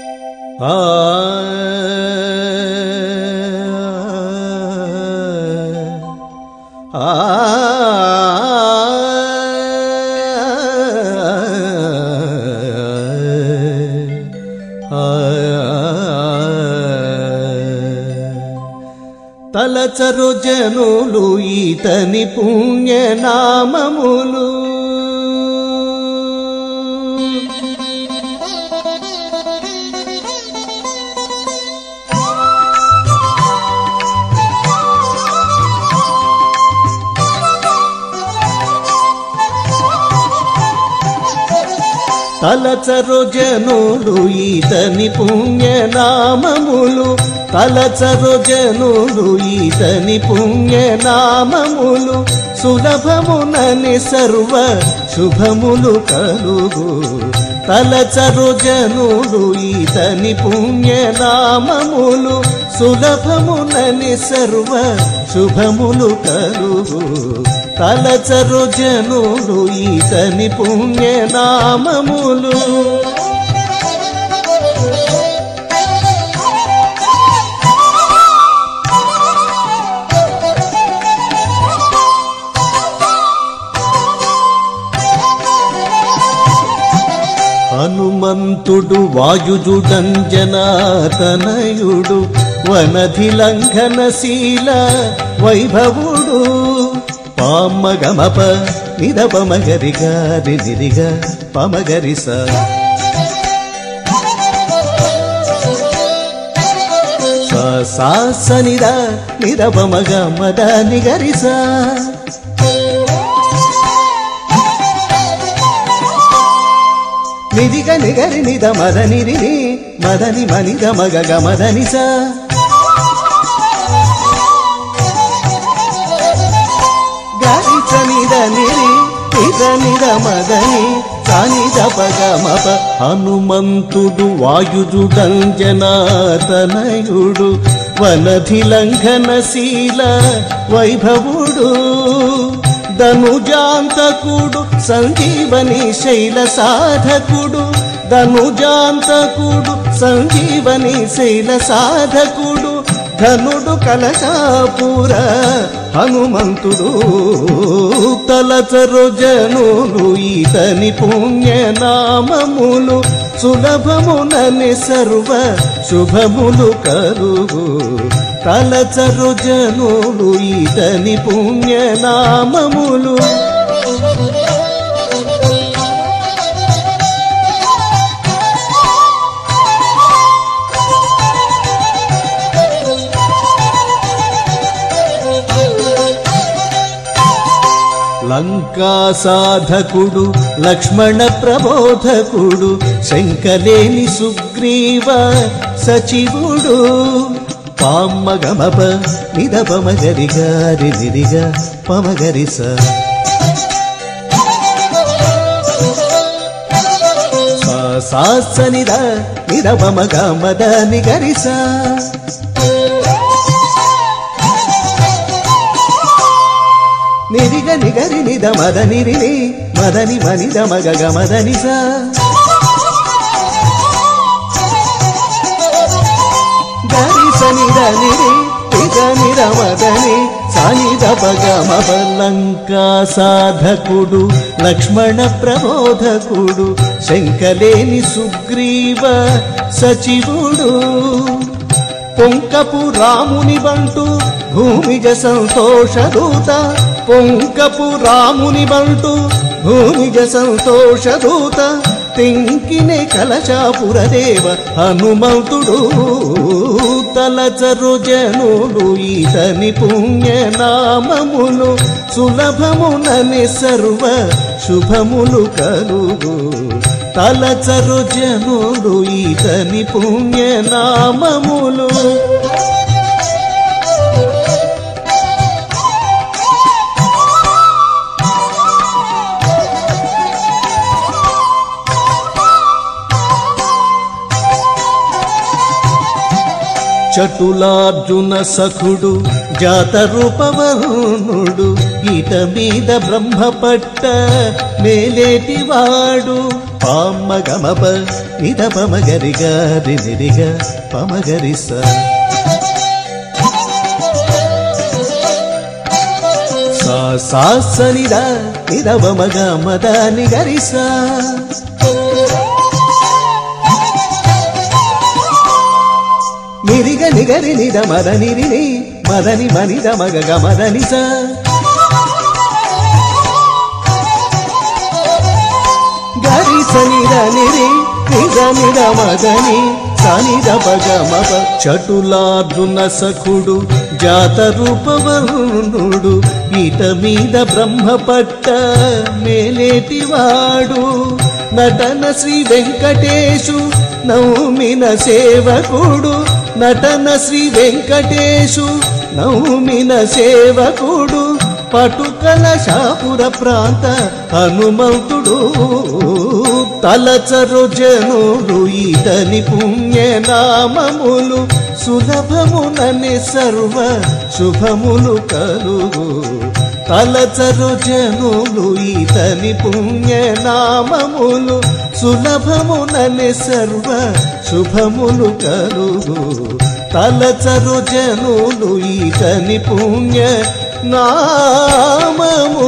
ఆ ఆ తలచరు జనులు ఈతని పుణ్యనామములు తలచరు జనులు ఈతని పుణ్యనామములు తలచరు జనులు ఈతని పుణ్యనామములు సులభమునని సర్వ శుభములు కలుగు తలచరు జనులు ఈతని పుణ్యనామములు సులభమునని సర్వ శుభములు కలుగు తలచరు జనులు ఈతని పుణ్యనామములు హనుమంతుడు వాయుజుడంజనాతనయుడు వనధి లంఘనశీల వైభవుడు పామగమప నిరపమగరి గారి నిరిగ పమగరిస సాసనిద నిరపమగ మద నిగరిస నిదిగ నిగరి నిద మద నిరిని మదని మనిద మగ గమదని స గరిచ నిద నిరి నిద నిద మదని సానిద పగ మప హనుమంతుడు వాయుజుడంజనాతనయుడు వనధి లంఘనశీల వైభవుడు ధనుజాంతకుడు సంజీవని శైల సాధకుడు ధనుజాంతకుడు సంజీవని శైల సాధకుడు ధనుడు కలశాపుర హనుమంతుడు తలచరు జనులు ఈతని పుణ్యనామములు సులభమునని సర్వ శుభములు కలుగు తలచరు జనులు ఈతని పుణ్యనామములు లంకా సాధకుడు లక్ష్మణ ప్రబోధకుడు శంకలేని సుగ్రీవ సచివుడు పామ్మగమప నిదపమగరి గారి నిరిగ పమగరిస సాసనిద నిరపమగ మద నిగరిస నిరిగ నిగరి నిద మద నిరిని మదని మనిద మగ గమదని స గరి సనిద నిరి నిద నిద మదని సానిద పగ మలంకా సాధకుడు లక్ష్మణ ప్రబోధకుడు శంకలేని సుగ్రీవ సచివుడు పొంకపు రాముని బంటు భూమిజ సంతోషదూత పొంకపు రాముని బంటు భూమిజ సంతోషదూత తెంకినే కలశాపురదేవ హనుమంతుడు తలచరు జనులు ఈతని పుణ్యనామములు సులభమునని సర్వ శుభములు కలుగు తలచరు జనులు ఈతని పుణ్యనామములు చటులార్జున సఖుడు జాత రూపవనుడు ఈట మీద బ్రహ్మపట్ట మేలేటివాడు పామ గమప నిద పమగరి గారి నిరిగ పమగరి స సా సా సనిద నిద పమగ మద నిగరి సా నిరిగ నిగరి నిద మద నిరిని మదని మనిద మగ గమదని స గరి సనిద నిరి నిద నిద మదని సనిద పగ మప చటులార్జున సఖుడు జాత రూపవర్ణుడు ఈట మీద బ్రహ్మ పట్ట మేలేటివాడు నటన శ్రీ వెంకటేశు నౌమిన సేవకుడు నటన శ్రీ వెంకటేశు నౌమిన సేవకుడు పటుకల శాపుర ప్రాంత హనుమంతుడు తలచరు జనులు ఈతని పుణ్యనామములు సులభమునని సర్వ శుభములు కలుగు తలచరు జనులు ఈతని పుణ్యనామములు సులభమునని సర్వ శుభములు కలుగు తలచరు జనులు ఈతని పుణ్య నామము